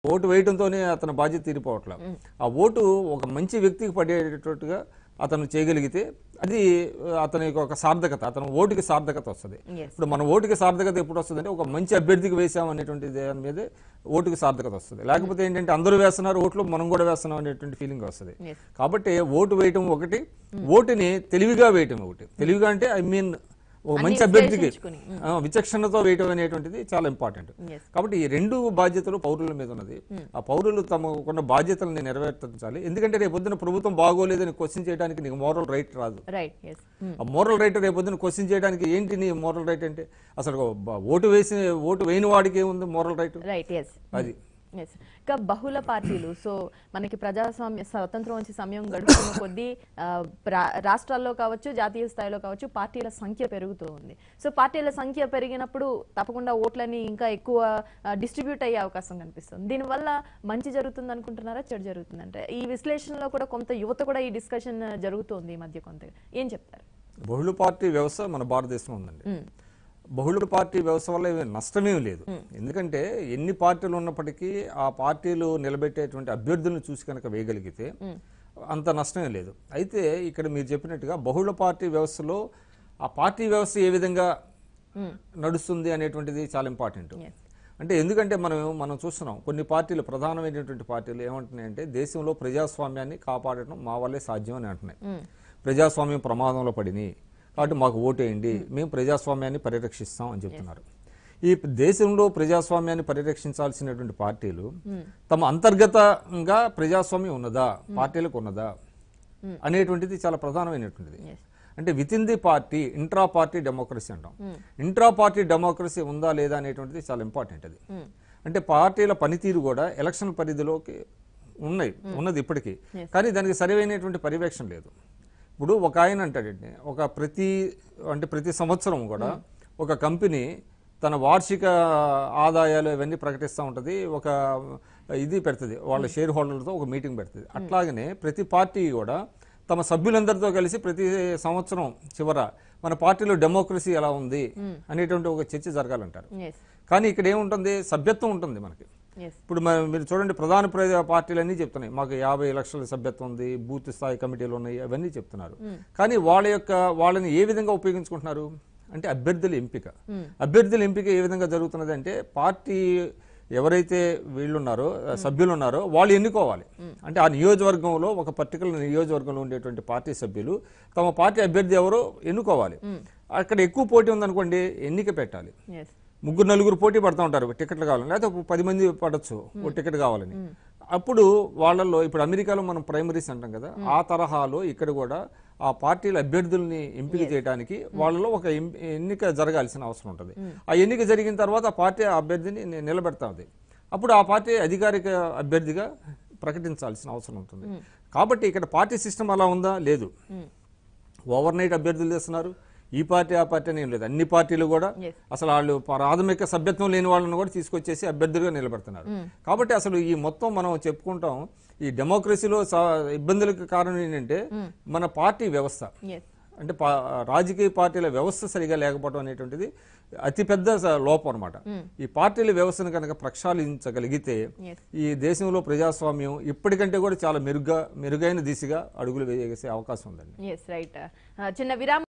Vote వేయడంతోనే అతని బాధ్యత తీరిపోవట్లేదు ఆ ఓటు ఒక మంచి వ్యక్తికి పడేటట్టుగా అతను చేయగలిగితే అది ఆ, అతనికి ఒక సార్థకత అతని ఓటుకి సార్థకత వస్తుంది Yes. ఇప్పుడు మన ఓటుకి సార్థకత ఎప్పుడు వస్తుందంటే ఒక మంచి అభ్యర్థికి వేసాం అనేటువంటి దాని మీదే ఓటుకి సార్థకత వస్తుంది లేకపోతే ఏంటంటే అందరూ వేస్తున్నారు ఓట్లు మనం కూడా వేస్తున్నాం అనేటువంటి ఫీలింగ్ వస్తుంది Yes. కాబట్టి ఓటు వేయటం ఒకటి ఓటుని తెలివిగా వేయటం ఒకటి తెలివిగా అంటే ఐ మీన్ ఒక మంచి అభ్యర్థికి విశ్లేషించుకుని. ఆ, విచక్షణతో వేయటం అనేటువంటిది చాలా ఇంపార్టెంట్ Yes. కాబట్టి ఈ రెండు బాధ్యతలు పౌరుల మీద ఉన్నది ఆ పౌరులు తమకున్న బాధ్యతల్ని నెరవేర్చాలి ఎందుకంటే రేపు పొద్దున ప్రభుత్వం బాగోలేదని క్వశ్చన్ చేయడానికి నీకు మోరల్ రైట్ రాదు రైట్ ఎస్ ఆ మోరల్ రైట్ రేపు పొద్దున క్వశ్చన్ చేయడానికి ఏంటి నీ మోరల్ రైట్ అంటే అసలు బ- ఓటు వేసి ఓటు వేయని వాడికి ఏముంది మోరల్ రైట్ రైట్ ఎస్ అది ఎస్ ఇక బహుళ పార్టీలు సో మనకి ప్రజాస్వామ్య స్వతంత్రం వచ్చి సమయం గడుపుతున్న కొద్దీ ఆ, ప్రా- రాష్ట్రాల్లో కావచ్చు జాతీయ స్థాయిలో కావచ్చు పార్టీల సంఖ్య పెరుగుతూ ఉంది సో పార్టీల సంఖ్య పెరిగినప్పుడు తప్పకుండా ఓట్లని ఇంకా ఎక్కువ డిస్ట్రిబ్యూట్ అయ్యే అవకాశం కనిపిస్తుంది దీనివల్ల మంచి జరుగుతుంది అనుకుంటున్నారా చెడు జరుగుతుందంటే ఈ విశ్లేషణలో కూడా కొంత యువత కూడా ఈ డిస్కషన్ జరుగుతోంది ఈ మధ్య కొంత ఏం చెప్తారు బహుళ పార్టీ వ్యవస్థ మన భారతదేశంలో ఉందండి మ్మ్. బహుళ పార్టీ వ్యవస్థ వల్ల ఏమీ నష్టమేం లేదు ఎందుకంటే ఎన్ని పార్టీలు ఉన్నప్పటికీ ఆ పార్టీలు నిలబెట్టేటువంటి అభ్యర్థులను చూసి కనుక వేయగలిగితే అంత నష్టమే లేదు అయితే ఇక్కడ మీరు చెప్పినట్టుగా బహుళ పార్టీ వ్యవస్థలో ఆ పార్టీ వ్యవస్థ ఏ విధంగా నడుస్తుంది అనేటువంటిది చాలా ఇంపార్టెంట్ Yes. అంటే ఎందుకంటే మనం మనం చూస్తున్నాం కొన్ని పార్టీలు ప్రధానమైనటువంటి పార్టీలు ఏమంటున్నాయంటే దేశంలో ప్రజాస్వామ్యాన్ని కాపాడటం మా వల్లే సాధ్యం అని అంటున్నాయి ప్రజాస్వామ్యం ప్రమాదంలో పడినాయి కాబట్టి మాకు ఓటేయండి మేము ప్రజాస్వామ్యాన్ని పరిరక్షిస్తాం అని చెప్తున్నారు ఈ దేశంలో ప్రజాస్వామ్యాన్ని పరిరక్షించాల్సినటువంటి పార్టీలు తమ అంతర్గతంగా ప్రజాస్వామ్యం ఉన్నదా పార్టీలకు ఉన్నదా అనేటువంటిది చాలా ప్రధానమైనటువంటిది Yes. అంటే with in the party intra party democracy అంటాం ఇంట్రా పార్టీ డెమోక్రసీ ఉందా లేదా అనేటువంటిది చాలా ఇంపార్టెంట్ అది అంటే పార్టీల పనితీరు కూడా ఎలక్షన్ పరిధిలోకి ఉన్నాయి ఉన్నది ఇప్పటికీ కానీ దానికి సరైనటువంటి పర్యవేక్షణ లేదు ఇప్పుడు ఒక ఆయన అంటాడండి ఒక ప్రతి అంటే ప్రతి సంవత్సరం కూడా ఒక కంపెనీ తన వార్షిక ఆదాయాలు ఇవన్నీ ప్రకటిస్తూ ఉంటుంది ఒక ఇది పెడుతుంది వాళ్ళ షేర్ హోల్డర్లతో ఒక మీటింగ్ పెడుతుంది అట్లాగనే ప్రతి పార్టీ కూడా తమ సభ్యులందరితో కలిసి ప్రతి సంవత్సరం చివర మన పార్టీలో డెమోక్రసీ ఎలా ఉంది అనేటువంటి ఒక చర్చ జరగాలంటారు ఎస్ కానీ ఇక్కడ ఏముంటుంది సభ్యత్వం ఉంటుంది మనకి ఎస్ ఇప్పుడు మన- మీరు చూడండి ప్రధాన ప్రజా పార్టీలన్నీ చెప్తున్నాయి మాకు యాభై లక్షల సభ్యత్వం ఉంది బూత్ స్థాయి కమిటీలు ఉన్నాయి అవన్నీ చెప్తున్నారు కానీ వాళ్ళ యొక్క వాళ్ళని ఏ విధంగా ఉపయోగించుకుంటున్నారు అంటే అభ్యర్థుల ఎంపిక అభ్యర్థుల ఎంపిక ఏ విధంగా జరుగుతున్నది అంటే పార్టీ ఎవరైతే వీళ్ళున్నారో సభ్యులు ఉన్నారో వాళ్ళు ఎన్నుకోవాలి అంటే ఆ నియోజకవర్గంలో ఒక పర్టికులర్ నియోజకవర్గంలో ఉండేటువంటి పార్టీ సభ్యులు తమ పార్టీ అభ్యర్థి ఎవరో ఎన్నుకోవాలి అక్కడ ఎక్కువ పోటీ ఉందనుకోండి ఎన్నిక పెట్టాలి ఎస్ ముగ్గురు నలుగురు పోటీ పడుతూ ఉంటారు టికెట్లు కావాలని లేకపోతే ఒక పది మంది పడచ్చు ఓ టికెట్ కావాలని అప్పుడు వాళ్ళల్లో ఇప్పుడు అమెరికాలో మనం ప్రైమరీస్ అంటాం కదా ఆ తరహాలో ఇక్కడ కూడా ఆ పార్టీల అభ్యర్థుల్ని ఎంపిక చేయడానికి వాళ్ళలో ఒక ఎం- ఎన్నిక జరగాల్సిన అవసరం ఉంటుంది ఆ ఎన్నిక జరిగిన తర్వాత ఆ పార్టీ ఆ అభ్యర్థిని ని- నిలబెడతాది అప్పుడు ఆ పార్టీ అధికారిక అభ్యర్థిగా ప్రకటించాల్సిన అవసరం ఉంటుంది కాబట్టి ఇక్కడ పార్టీ సిస్టమ్ అలా ఉందా లేదు ఓవర్ నైట్ అభ్యర్థులు చేస్తున్నారు ఈ పార్టీ ఆ పార్టీ అని ఏం లేదు అన్ని పార్టీలు కూడా Yes. అసలు వాళ్ళు ప్రాథమిక సభ్యత్వం లేని వాళ్ళని కూడా తీసుకొచ్చేసి అభ్యర్థులుగా నిలబెడుతున్నారు కాబట్టి అసలు ఈ మొత్తం మనం చెప్పుకుంటాం ఈ డెమోక్రసీలో సా- ఇబ్బందులకు కారణం ఏంటంటే మన పార్టీ వ్యవస్థ ఎస్ అంటే పా- రాజకీయ పార్టీల వ్యవస్థ సరిగా లేకపోవడం అనేటువంటిది అతిపెద్ద స- లోపం అనమాట ఈ పార్టీల వ్యవస్థను కనుక ప్రక్షాళించగలిగితే Yes. ఈ దేశంలో ప్రజాస్వామ్యం ఇప్పటికంటే కూడా చాలా మెరుగ్గా మెరుగైన దిశగా అడుగులు వేసే అవకాశం ఉందండి ఎస్ రైట్ చిన్న విరామం